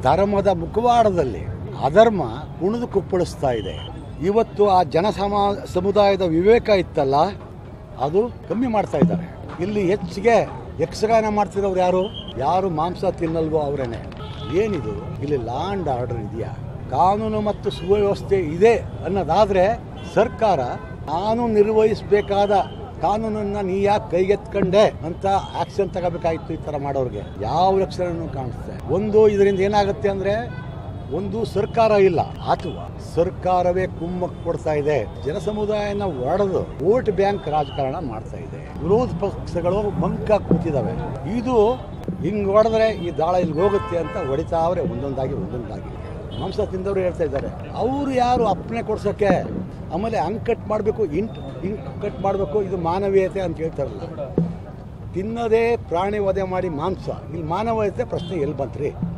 ಧರ್ಮದ ಮುಖವಾಡದಲ್ಲಿ ಅಧರ್ಮ ಕುಣಿದು ಕುಪ್ಪಳಿಸ್ತಾ ಇದೆ ಇವತ್ತು ಆ ಜನ ಸಮಾ ಸಮುದಾಯದ ವಿವೇಕ ಇತ್ತಲ್ಲ ಅದು ಕಮ್ಮಿ ಮಾಡ್ತಾ ಇದ್ದಾರೆ ಇಲ್ಲಿ ಹೆಚ್ಚಿಗೆ ಯಕ್ಷಗಾನ ಮಾಡ್ತಿರೋರು ಯಾರು ಯಾರು ಮಾಂಸ ತಿನ್ನಲ್ವೋ ಅವರೇನೆ ಏನಿದು ಇಲ್ಲಿ ಲಾ ಅಂಡ್ ಆರ್ಡರ್ ಇದೆಯಾ ಕಾನೂನು ಮತ್ತು ಸುವ್ಯವಸ್ಥೆ ಇದೆ ಅನ್ನೋದಾದ್ರೆ ಸರ್ಕಾರ ನಾನು ನಿರ್ವಹಿಸಬೇಕಾದ ಕಾನೂನನ್ನ ನೀ ಯಾಕೆ ಕೈಗೆತ್ಕೊಂಡೆ ಅಂತ ಆಕ್ಷನ್ ತಗೋಬೇಕಾಗಿತ್ತು ಈ ತರ ಮಾಡೋರಿಗೆ ಯಾವ ಲಕ್ಷಣನೂ ಕಾಣಿಸುತ್ತೆ ಒಂದು ಇದರಿಂದ ಏನಾಗುತ್ತೆ ಅಂದ್ರೆ ಒಂದು ಸರ್ಕಾರ ಇಲ್ಲ ಅಥವಾ ಸರ್ಕಾರವೇ ಕುಮ್ಮಕ್ ಕೊಡ್ತಾ ಇದೆ ಜನಸಮುದಾಯನ ಒಡೆದು ವೋಟ್ ಬ್ಯಾಂಕ್ ರಾಜಕಾರಣ ಮಾಡ್ತಾ ಇದೆ ವಿರೋಧ ಪಕ್ಷಗಳು ಮಂಕ ಕೂತಿದಾವೆ ಇದು ಹಿಂಗ್ ಹೊಡೆದ್ರೆ ಈ ದಾಳ ಇಲ್ಲಿ ಹೋಗುತ್ತೆ ಅಂತ ಹೊಡಿತಾವ್ರೆ ಒಂದೊಂದಾಗಿ ಒಂದೊಂದಾಗಿ ಮಾಂಸ ತಿಂದವರು ಹೇಳ್ತಾ ಇದ್ದಾರೆ ಅವರು ಯಾರು ಅಪ್ಪಣೆ ಕೊಡ್ಸೋಕ್ಕೆ ಆಮೇಲೆ ಹಂಗ್ ಕಟ್ ಮಾಡಬೇಕು ಇಂಟ್ ಹಿಂಗ್ ಕಟ್ ಮಾಡಬೇಕು ಇದು ಮಾನವೀಯತೆ ಅಂತ ಹೇಳ್ತಾರಲ್ಲ ತಿನ್ನದೇ ಪ್ರಾಣಿ ವಧೆ ಮಾಡಿ ಮಾಂಸ ಇಲ್ಲಿ ಮಾನವೀಯತೆ ಪ್ರಶ್ನೆ ಎಲ್ಲಿ ಬಂತ್ರಿ